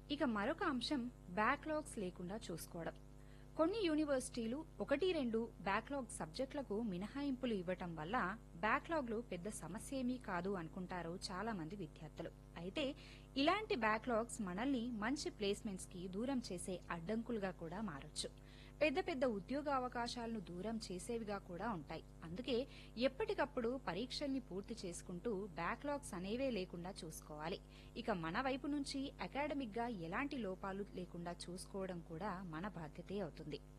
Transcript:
ఇక మరొక అంశం బ్యాక్లాగ్స్ లేకుండా చూసుకోవడం కొన్ని యూనివర్సిటీలు ఒకటి రెండు బ్యాక్లాగ్ సబ్జెక్టులకు మినహాయింపులు ఇవ్వటం వల్ల బ్యాక్లాగ్లు పెద్ద సమస్య ఏమీ కాదు అనుకుంటారు చాలా మంది విద్యార్థులు అయితే ఇలాంటి బ్యాక్లాగ్స్ మనల్ని మంచి ప్లేస్మెంట్స్ కి దూరం చేసే అడ్డంకులుగా కూడా మారొచ్చు పెద్ద పెద్ద ఉద్యోగ అవకాశాలను దూరం చేసేవిగా కూడా ఉంటాయి అందుకే ఎప్పటికప్పుడు పరీక్షల్ని పూర్తి చేసుకుంటూ బ్యాక్లాగ్స్ అనేవే లేకుండా చూసుకోవాలి ఇక మన వైపు నుంచి అకాడమిక్ గా ఎలాంటి లోపాలు లేకుండా చూసుకోవడం కూడా మన బాధ్యతే అవుతుంది